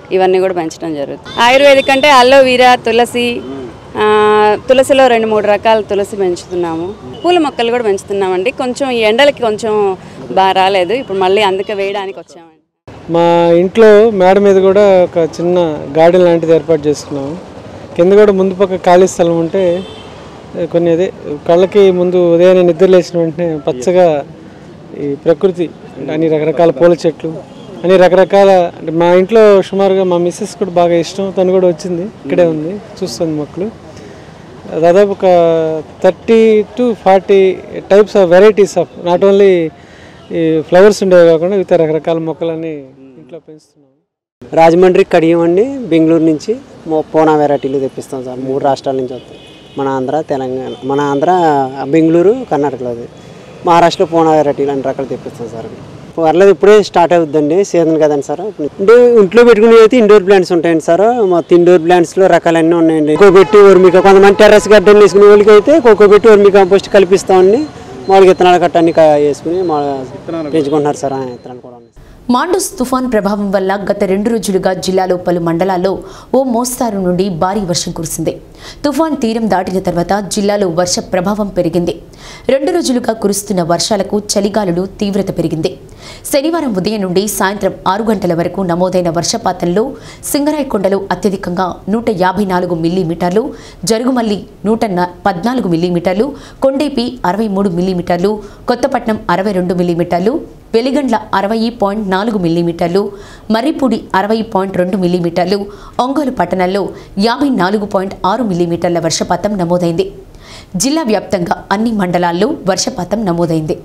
ఇవన్నీ కూడా పెంచడం జరుగుతుంది ఆయుర్వేదిక్ అంటే అల్లోవీరా తులసి ఆ, తులసిలో రెండు మూడు రకాల తులసి పెంచుతున్నాము పూల మొక్కలు కూడా పెంచుతున్నామండి కొంచెం ఈ ఎండలకి కొంచెం బాగా రాలేదు ఇప్పుడు మళ్ళీ అందుకే వేయడానికి వచ్చామండి మా ఇంట్లో మేడ మీద కూడా ఒక చిన్న గార్డెన్ లాంటిది ఏర్పాటు చేసుకున్నాము కింద కూడా ముందు పక్క ఖాళీ స్థలం ఉంటే ఏ, కొన్ని అదే కళ్ళకి ముందు ఉదయాన్నే నిద్ర లేచిన వెంటనే పచ్చగా ఈ ప్రకృతి అంటే అన్ని రకరకాల పూల చెట్లు అన్ని రకరకాల అంటే మా ఇంట్లో సుమారుగా మా మిస్సెస్ కూడా బాగా ఇష్టం తను కూడా వచ్చింది ఇక్కడే ఉంది చూస్తుంది మొక్కలు దాదాపు ఒక thirty to forty types of varieties of not only ఈ ఫ్లవర్స్ ఉండేవి కాకుండా ఇతర రకరకాల మొక్కలన్నీ ఇంట్లో పెంచుతున్నాం రాజమండ్రి కడియం అండి బెంగళూరు నుంచి మో- పోనా వెరైటీలు తెప్పిస్తాం సార్ మూడు రాష్ట్రాల నుంచి వస్తాయి మన ఆంధ్ర తెలంగాణ మన ఆంధ్ర బెంగళూరు కర్ణాటకలో అది మహారాష్ట్ర పోనా వెరైటీలు అన్ని రకాలు తెప్పిస్తాం సార్ పర్లేదు ఇప్పుడే స్టార్ట్ అవుతుందండి సీజన్ కదండి సార్ అంటే ఇంట్లో పెట్టుకునే అయితే ఇండోర్ ప్లాంట్స్ ఉంటాయండి సార్ మొత్తం ఇండోర్ ప్లాంట్స్లో రకాలన్నీ ఉన్నాయండి కోకో పెట్టి వర్మిక కొంతమంది టెర్రస్ గార్డెన్ వేసుకునే వాళ్ళకి అయితే కోకో పెట్టి వర్మి కంపోస్ట్ కల్పిస్తామండి మామూలుగా విత్తనాలు కట్ట అన్ని కా- వేసుకుని మా పెంచుకుంటున్నారు సార్ ఆ, విత్తనాలు కూడా ఉన్నాయి. మాండూస్ తుఫాన్ ప్రభావం వల్ల గత రెండు రోజులుగా జిల్లాలో పలు మండలాల్లో ఓ మోస్తారు నుండి భారీ వర్షం కురిసింది తుఫాన్ తీరం దాటిన తర్వాత జిల్లాలో వర్ష ప్రభావం పెరిగింది రెండు రోజులుగా కురుస్తున్న వర్షాలకు చలిగాలులు తీవ్రత పెరిగింది శనివారం ఉదయం నుండి సాయంత్రం ఆరు గంటల వరకు నమోదైన వర్షపాతంలో సింగరాయకొండలో అత్యధికంగా నూట యాభై నాలుగు మిల్లీమీటర్లు జరుగుమల్లి నూట న- పద్నాలుగు మిల్లీమీటర్లు కొండేపి అరవై మూడు మిల్లీమీటర్లు కొత్తపట్నం అరవై రెండు మిల్లీమీటర్లు వెలిగండ్ల అరవై పాయింట్ నాలుగు మిల్లీమీటర్లు మర్రిపూడి అరవై పాయింట్ రెండు మిల్లీమీటర్లు ఒంగోలు పట్టణంలో యాభై నాలుగు పాయింట్ ఆరు మిల్లీమీటర్ల వర్షపాతం నమోదైంది జిల్లా వ్యాప్తంగా అన్ని మండలాల్లో వర్షపాతం నమోదైంది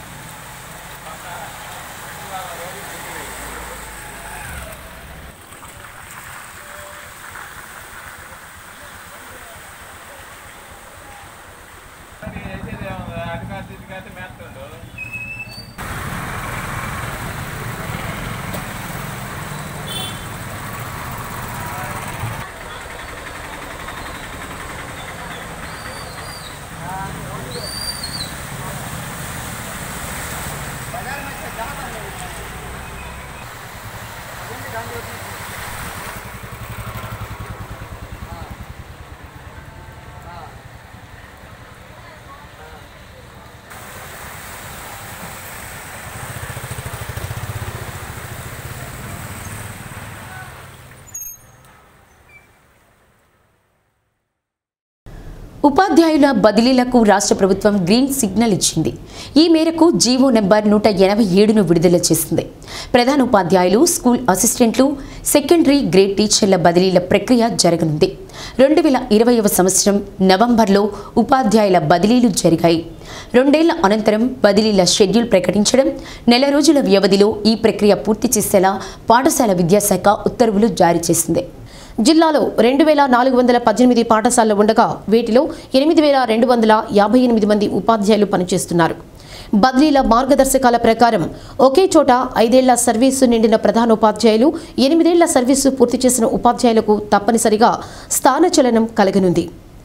ఉపాధ్యాయుల బదిలీలకు రాష్ట్ర ప్రభుత్వం గ్రీన్ సిగ్నల్ ఇచ్చింది ఈ మేరకు జీవో నెంబర్ నూట ఎనభై ఏడును విడుదల చేసింది ప్రధాన ఉపాధ్యాయులు స్కూల్ అసిస్టెంట్లు సెకండరీ గ్రేడ్ టీచర్ల బదిలీల ప్రక్రియ జరగనుంది రెండు వేల ఇరవైవ సంవత్సరం నవంబర్లో ఉపాధ్యాయుల బదిలీలు జరిగాయి రెండేళ్ల అనంతరం బదిలీల షెడ్యూల్ ప్రకటించడం నెల రోజుల వ్యవధిలో ఈ ప్రక్రియ పూర్తి చేసేలా పాఠశాల విద్యాశాఖ ఉత్తర్వులు జారీ చేసింది జిల్లాలో రెండు వేల నాలుగు వందల పద్దెనిమిది పాఠశాలలు ఉండగా వీటిలో ఎనిమిది వేల రెండు వందల యాభై ఎనిమిది మంది ఉపాధ్యాయులు పనిచేస్తున్నారు బదిలీల మార్గదర్శకాల ప్రకారం ఒకే చోట ఐదేళ్ల సర్వీసు నిండిన ప్రధాన ఉపాధ్యాయులు ఎనిమిదేళ్ల సర్వీసు పూర్తి చేసిన ఉపాధ్యాయులకు తప్పనిసరిగా స్థానచలనం కలగనుంది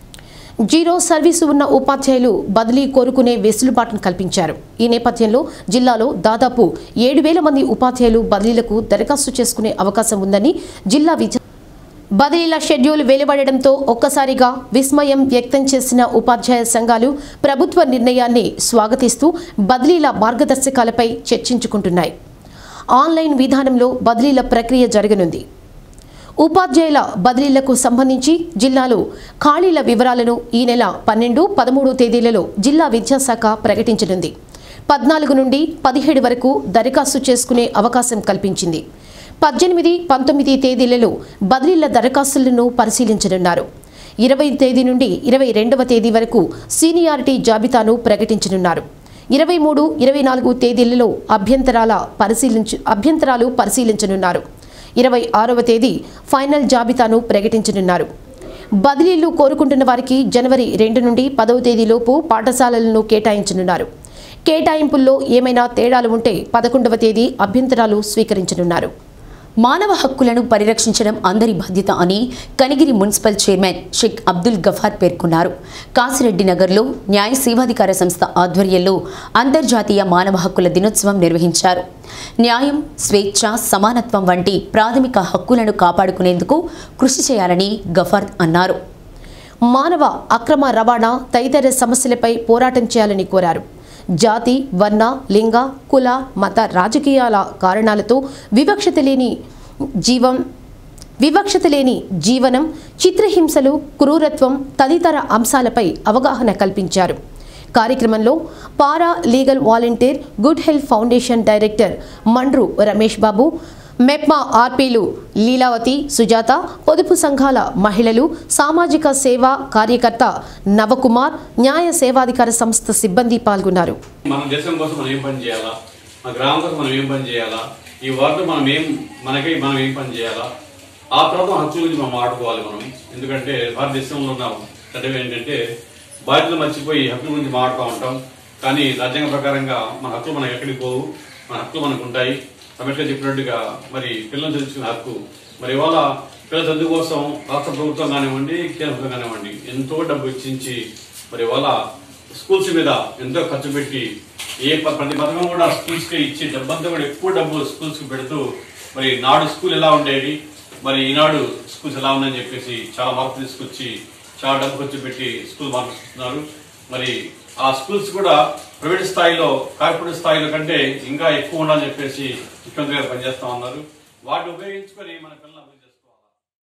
జీరో సర్వీసు ఉన్న ఉపాధ్యాయులు బదిలీ కోరుకునే వెసులుబాటును కల్పించారు ఈ నేపథ్యంలో జిల్లాలో దాదాపు ఏడు వేల మంది ఉపాధ్యాయులు బదిలీలకు దరఖాస్తు చేసుకునే అవకాశం ఉందని జిల్లా విద్యా బదిలీల షెడ్యూల్ వెలువడడంతో ఒక్కసారిగా విస్మయం వ్యక్తం చేసిన ఉపాధ్యాయ సంఘాలు ప్రభుత్వ నిర్ణయాన్ని స్వాగతిస్తూ బదిలీల మార్గదర్శకాలపై చర్చించుకుంటున్నాయి ఆన్లైన్ విధానంలో బదిలీల ప్రక్రియ జరగనుంది ఉపాధ్యాయుల బదిలీలకు సంబంధించి జిల్లాలో ఖాళీల వివరాలను ఈ నెల పన్నెండు పదమూడు తేదీలలో జిల్లా విద్యాశాఖ ప్రకటించనుంది పద్నాలుగు నుండి పదిహేడు వరకు దరఖాస్తు చేసుకునే అవకాశం కల్పించింది పద్దెనిమిది పంతొమ్మిది తేదీలలో బదిలీల దరఖాస్తులను పరిశీలించనున్నారు ఇరవై తేదీ నుండి ఇరవై రెండవ తేదీ వరకు సీనియారిటీ జాబితాను ప్రకటించనున్నారు ఇరవై మూడు ఇరవై నాలుగు తేదీలలో అభ్యంతరాల పరిశీలించు అభ్యంతరాలు పరిశీలించనున్నారు ఇరవై ఆరవ తేదీ ఫైనల్ జాబితాను ప్రకటించనున్నారు బదిలీలు కోరుకుంటున్న వారికి జనవరి రెండు నుండి పదవ తేదీలోపు పాఠశాలలను కేటాయించనున్నారు కేటాయింపుల్లో ఏమైనా తేడాలు ఉంటే పదకొండవ తేదీ అభ్యంతరాలు స్వీకరించనున్నారు మానవ హక్కులను పరిరక్షించడం అందరి బాధ్యత అని కనిగిరి మున్సిపల్ చైర్మన్ షేక్ అబ్దుల్ గఫార్ పేర్కొన్నారు కాసిరెడ్డి నగర్లో న్యాయ సేవాధికార సంస్థ ఆధ్వర్యంలో అంతర్జాతీయ మానవ హక్కుల దినోత్సవం నిర్వహించారు న్యాయం స్వేచ్ఛ సమానత్వం వంటి ప్రాథమిక హక్కులను కాపాడుకునేందుకు కృషి చేయాలని గఫార్ అన్నారు మానవ అక్రమ రవాణా తదితర సమస్యలపై పోరాటం చేయాలని కోరారు జాతి వర్ణ లింగ కుల మత రాజకీయాల కారణాలతో వివక్షత లేని జీవం వివక్షత లేని జీవనం చిత్రహింసలు క్రూరత్వం తదితర అంశాలపై అవగాహన కల్పించారు కార్యక్రమంలో paralegal volunteer good health foundation director Mandru Ramesh Babu MEPMA ఆర్పీలు లీలావతి సుజాత పొదుపు సంఘాల మహిళలు సామాజిక సేవా కార్యకర్త నవకుమార్ న్యాయ సేవాధికార సంస్థ సిబ్బంది పాల్గొన్నారు మన దేశం కోసం మనం ఏం పని చేయాలా మన గ్రామం కోసం మనం ఏం పని చేయాలా ఈ వార్డు మనం ఏం మనకి మనం ఏం పని చేయాలా ఆ తర్వాత మన హక్కుల గురించి మనం ఆడుకోవాలి మనం ఎందుకంటే భారతదేశంలో ఉన్న చదివి ఏంటంటే బాధ్యతలు మర్చిపోయి హక్కుల గురించి మాట్లాడుతూ ఉంటాం కానీ రాజ్యాంగ ప్రకారంగా మన హక్కులు మనం ఎక్కడికి పోవు మన హక్కులు మనకు ఉంటాయి అంబేద్కర్ చెప్పినట్టుగా మరి పిల్లలు చదువుకునే హక్కు మరి ఇవాళ పిల్లల చదువు కోసం రాష్ట్ర ప్రభుత్వం కానివ్వండి కేంద్ర ప్రభుత్వం కానివ్వండి ఎంతో డబ్బు ఇచ్చించి మరి ఇవాళ స్కూల్స్ మీద ఎంతో ఖర్చు పెట్టి ఏ ప- ప్రతి పథకం కూడా స్కూల్స్ కి ఇచ్చి డబ్బంతా కూడా ఎక్కువ డబ్బు స్కూల్స్ కి పెడుతూ మరి నాడు స్కూల్ ఎలా ఉండేది మరి ఈనాడు స్కూల్స్ ఎలా ఉందని చెప్పేసి చాలా మార్పు తీసుకొచ్చి చాలా డబ్బు ఖర్చు పెట్టి స్కూల్ మార్పుస్తున్నారు మరి ఆ స్కూల్స్ కూడా ప్రైవేట్ స్థాయిలో కార్పొరేట్ స్థాయిలో కంటే ఇంకా ఎక్కువ ఉండాలని చెప్పేసి ముఖ్యమంత్రి గారు పనిచేస్తా ఉన్నారు వాటిని ఉపయోగించుకొని మన పిల్లలు అభివృద్ధి చేసుకోవాలి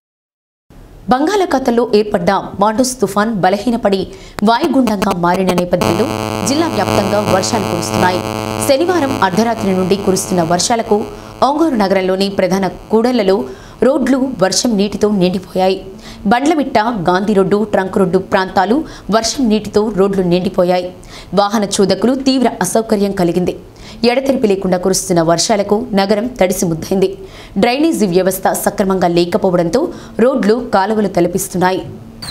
బంగాళాఖాతంలో ఏర్పడ్డ మాండూస్ తుఫాన్ బలహీనపడి వాయుగుండంగా మారిన నేపథ్యంలో జిల్లా వ్యాప్తంగా వర్షాలు కురుస్తున్నాయి శనివారం అర్ధరాత్రి నుండి కురుస్తున్న వర్షాలకు ఒంగోలు నగరంలోని ప్రధాన కూడళ్లలో రోడ్లు వర్షం నీటితో నిండిపోయాయి Bandlamitta Gandhi road trunk road ప్రాంతాలు వర్షం నీటితో రోడ్లు నిండిపోయాయి వాహన చూదకులు తీవ్ర అసౌకర్యం కలిగింది ఎడతెరిపి లేకుండా కురుస్తున్న వర్షాలకు నగరం తడిసి ముద్దైంది డ్రైనేజీ వ్యవస్థ సక్రమంగా లేకపోవడంతో రోడ్లు కాలువలు తలపిస్తున్నాయి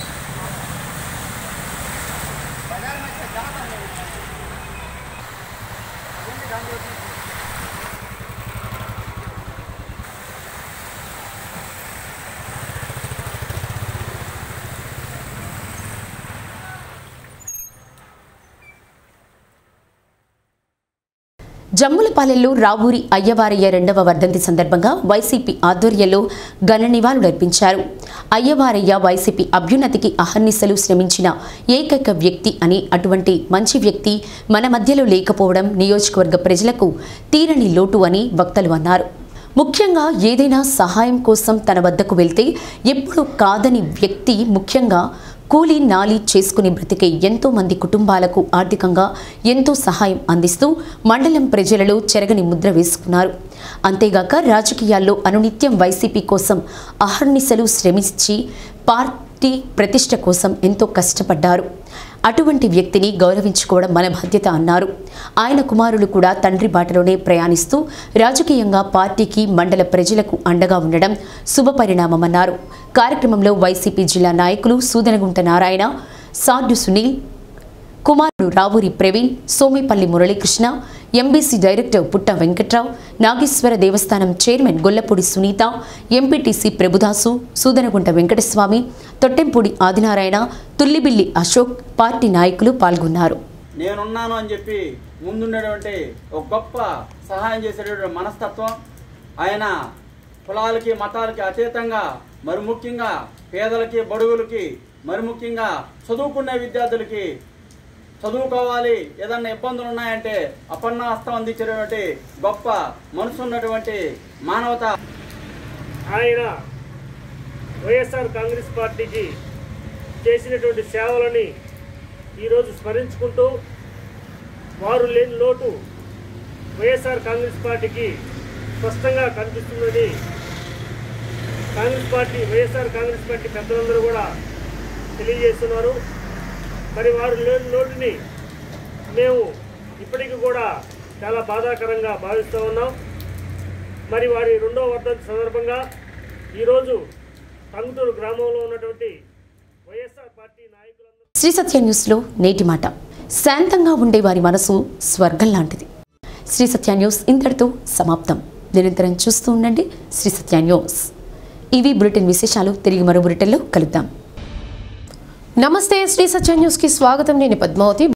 జమ్ములపాలెంలో రావూరి అయ్యవారయ్య రెండవ వర్ధంతి సందర్భంగా వైసీపీ ఆధ్వర్యంలో ఘన నివాళులర్పించారు అయ్యవారయ్య వైసీపీ అభ్యున్నతికి అహర్నిశలు శ్రమించిన ఏకైక వ్యక్తి అని అటువంటి మంచి వ్యక్తి మన మధ్యలో లేకపోవడం నియోజకవర్గ ప్రజలకు తీరని లోటు అని వక్తలు అన్నారు ముఖ్యంగా ఏదైనా సహాయం కోసం తన వద్దకు వెళ్తే ఎప్పుడు కాదని వ్యక్తి ముఖ్యంగా కూలీ నాలి చేసుకుని బ్రతికే ఎంతో మంది కుటుంబాలకు ఆర్థికంగా ఎంతో సహాయం అందిస్తూ మండలం ప్రజలలో చెరగని ముద్ర వేసుకున్నారు అంతేగాక రాజకీయాల్లో అనునిత్యం వైసీపీ కోసం అహర్నిశలు శ్రమించి పార్టీ ప్రతిష్ట కోసం ఎంతో కష్టపడ్డారు అటువంటి వ్యక్తిని గౌరవించుకోవడం మన బాధ్యత అన్నారు ఆయన కుమారులు కూడా తండ్రి బాటలోనే ప్రయాణిస్తూ రాజకీయంగా పార్టీకి మండల ప్రజలకు అండగా ఉండడం శుభపరిణామమన్నారు కార్యక్రమంలో వైసీపీ జిల్లా నాయకులు సూదనగుంట నారాయణ సార్డు సునీల్ కుమారుడు రావూరి ప్రవీణ్ సోమిపల్లి మురళీకృష్ణ ఎంబీసీ డైరెక్టర్ పుట్ట వెంకట్రావు నాగేశ్వర దేవస్థానం chairman Gollapudi Sunitha MPTC Prabhudas Sudanagunta Venkataswamy Thottempudi Adinarayana Tullibilli Ashok party నాయకులు పాల్గొన్నారు నేనున్నాను అని చెప్పి ముందుండేటువంటి ఒక గొప్ప సహాయం చేసేటటువంటి మనస్తత్వం ఆయన కులాలకి మతాలకి అతీతంగా మరి ముఖ్యంగా పేదలకి బడుగులకి మరి ముఖ్యంగా చదువుకునే విద్యార్థులకి చదువుకోవాలి ఏదన్నా ఇబ్బందులు ఉన్నాయంటే అపన్న హస్తం అందించేటువంటి గొప్ప మనసు ఉన్నటువంటి మానవత ఆయన వైఎస్ఆర్ కాంగ్రెస్ పార్టీకి చేసినటువంటి సేవలని ఈరోజు స్మరించుకుంటూ వారు లేని లోటు వైఎస్ఆర్ కాంగ్రెస్ పార్టీకి స్పష్టంగా కనిపిస్తుందని కాంగ్రెస్ పార్టీ వైఎస్ఆర్ కాంగ్రెస్ పార్టీ పెద్దలందరూ కూడా తెలియజేస్తున్నారు మరి వారు లేని లోటుని మేము ఇప్పటికీ కూడా చాలా బాధాకరంగా భావిస్తూ ఉన్నాం మరి వారి రెండో వర్ధంతి సందర్భంగా ఈరోజు టంగుటూరు గ్రామంలో ఉన్నటువంటి వైఎస్ఆర్ పార్టీ నాయకులందరూ శ్రీ సత్య న్యూస్లో నేటి మాట శాంతంగా ఉండే వారి మనసు స్వర్గం లాంటిది శ్రీ సత్య న్యూస్ ఇంతటితో సమాప్తం నిరంతరం చూస్తూ ఉండండి శ్రీ సత్య న్యూస్ ఇవి బులెటిన్ విశేషాలు తిరిగి మరో బులెటిన్లో కలుద్దాం నమస్తే శ్రీ సత్య న్యూస్కి స్వాగతం నేను పద్మావతి